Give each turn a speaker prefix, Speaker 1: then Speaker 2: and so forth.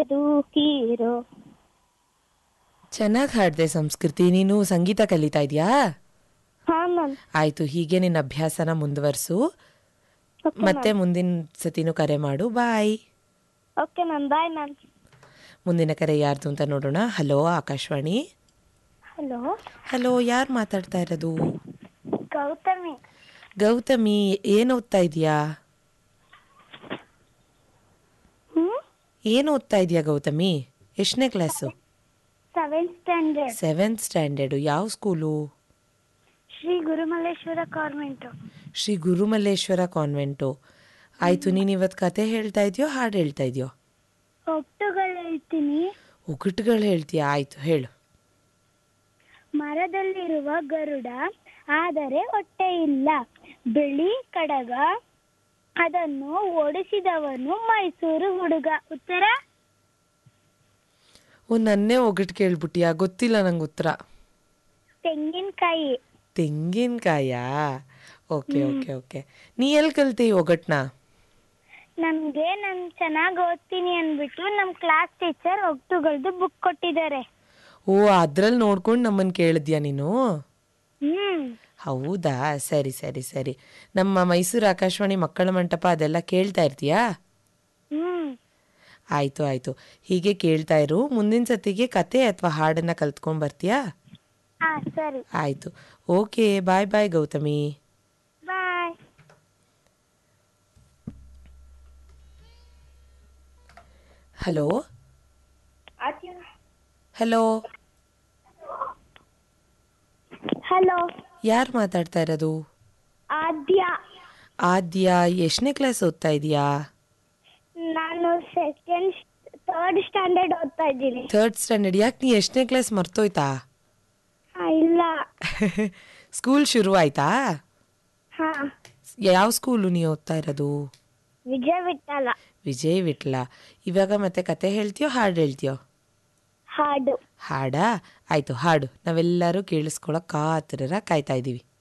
Speaker 1: ಬದುಕಿರೋ
Speaker 2: ಚೆನ್ನಾಗಿ ಹಾಡ್ದೆ ಸಂಸ್ಕೃತಿ ನೀನು ಸಂಗೀತ ಕಲಿತಾ ಇದೆಯಾ
Speaker 1: ಹಾ ಮ್ಯಾಮ್
Speaker 2: ಆಯ್ತು ಹೀಗೆ ನಿನ್ನ ಅಭ್ಯಾಸನ ಮುಂದುವರ್ಸು ಮತ್ತೆ ಮುಂದಿನ ಸತಿನೂ ಕರೆ ಮಾಡು bye
Speaker 1: okay ma'am bye ma'am
Speaker 2: ಮುಂದಿನ ಕರೆ ಯಾರ್ದು ಅಂತ ನೋಡೋಣ ಹಲೋ ಆಕಾಶವಾಣಿ
Speaker 1: ಹಲೋ
Speaker 2: ಹಲೋ ಯಾರು ಮಾತಾಡ್ತಾ ಇರೋದು
Speaker 1: ಗೌತಮಿ
Speaker 2: ಗೌತಮಿ ಏನು ಓದ್ತಾ ಇದೀಯಾ
Speaker 1: ಹ್ಮ್
Speaker 2: ಏನು ಓದ್ತಾ ಇದೀಯಾ ಗೌತಮಿ ಎಷ್ಟನೇ class
Speaker 1: seventh standard
Speaker 2: seventh standard ಯಾವ school
Speaker 1: Shri Gurumalleshwara convent
Speaker 2: Shri Gurumalleshwara convent ಆಯ್ತು ನೀನು ಇವತ್ತು ಕತೆ ಹೇಳ್ತಾ ಇದೆಯೋ ಹಾಡು ಹೇಳ್ತಾ ಇದೆಯೋ
Speaker 1: ಒಟ್ಟುಗಳು ಹೇಳ್ತೀನಿ
Speaker 2: ಒಗಟುಗಳು ಹೇಳ್ತೀಯಾ ಆಯ್ತು ಹೇಳು
Speaker 1: ಮರದಲ್ಲಿರುವ ಗರುಡ ಆದರೆ ಹೊಟ್ಟೆ ಇಲ್ಲ ಬಿಳಿ ಕಡಗ ಅದನ್ನು ಓಡಿಸಿದವನು ಮೈಸೂರು ಹುಡುಗ ಉತ್ತರ
Speaker 2: ಓ ನನ್ನೇ ಒಗಟು ಕೇಳ್ಬಿಟ್ಟಿಯಾ ಗೊತ್ತಿಲ್ಲ ನಂಗೆ ಉತ್ತರ
Speaker 1: ತೆಂಗಿನಕಾಯಿ
Speaker 2: ತೆಂಗಿನಕಾಯಾ ಓಕೆ ಓಕೆ ಓಕೆ ನೀ ಎಲ್ಲಿ ಕಲ್ತಿ ಈ ಒಗಟ್ನ
Speaker 1: ನಮ್ಗೆ ನಾನ್ ಚೆನ್ನಾಗಿ ಓದ್ತೀನಿ ಅಂದ್ಬಿಟ್ಟು ನಮ್ ಕ್ಲಾಸ್ ಟೀಚರ್ ಒಟ್ಟುಗಳ್ದು ಬುಕ್ ಕೊಟ್ಟಿದ್ದಾರೆ
Speaker 2: ಓ ಅದ್ರಲ್ಲಿ ನೋಡ್ಕೊಂಡು ನಮ್ಮನ್ನು ಕೇಳಿದ್ಯಾ ನೀನು
Speaker 1: ಹ್ಮ್
Speaker 2: ಹೌದಾ ಸರಿ ಸರಿ ಸರಿ ನಮ್ಮ ಮೈಸೂರು ಆಕಾಶವಾಣಿ ಮಕ್ಕಳ ಮಂಟಪ ಅದೆಲ್ಲ ಕೇಳ್ತಾ ಇರ್ತೀಯಾ
Speaker 1: ಹ್ಮ್
Speaker 2: ಆಯ್ತು ಆಯ್ತು ಹೀಗೆ ಕೇಳ್ತಾ ಇರು ಮುಂದಿನ ಸತಿಗೆ ಕತೆ ಅಥವಾ ಹಾಡನ್ನ ಕಲ್ತ್ಕೊಂಡ್ ಬರ್ತೀಯಾ
Speaker 1: ಹಾ ಸರಿ
Speaker 2: ಆಯ್ತು okay bye bye Gautami
Speaker 1: bye
Speaker 2: hello hello
Speaker 1: hello
Speaker 2: ಯಾರು ಮಾತಾಡ್ತಾ ಇರೋದು
Speaker 1: ಆದ್ಯ
Speaker 2: ಆದ್ಯ ಎಷ್ಟನೇ ಕ್ಲಾಸ್ ಓದ್ತಾ ಇದೀಯಾ
Speaker 1: ನಾನು ಸೆಕೆಂಡ್ ಥರ್ಡ್ ಸ್ಟ್ಯಾಂಡರ್ಡ್ ಓದ್ತಾ ಇದ್ದೀನಿ
Speaker 2: ಥರ್ಡ್ ಸ್ಟ್ಯಾಂಡರ್ಡ್ ಯಾಕೆ ನೀ ಎಷ್ಟನೇ ಕ್ಲಾಸ್ ಮರ್ತೋಯ್ತಾ
Speaker 1: ಹಾ ಇಲ್ಲ
Speaker 2: ಸ್ಕೂಲ್ ಶುರು ಆಯ್ತಾ
Speaker 1: ಹಾ
Speaker 2: ಯಾವ ಸ್ಕೂಲು ನೀವು ಓದ್ತಾ ಇರೋದು
Speaker 1: ವಿಜಯ ವಿಠಲ
Speaker 2: ವಿಜಯ್ ವಿಟ್ಲ ಇವಾಗ ಮತ್ತೆ ಕತೆ ಹೇಳ್ತೀಯೋ ಹಾಡು ಹೇಳ್ತೀಯೋ
Speaker 1: ಹಾಡು
Speaker 2: ಹಾಡಾ ಆಯ್ತು ಹಾಡು ನಾವೆಲ್ಲರೂ ಕೇಳಿಸ್ಕೊಳಕ್ ಕಾತರರ ಕಾಯ್ತಾ ಇದ್ದೀವಿ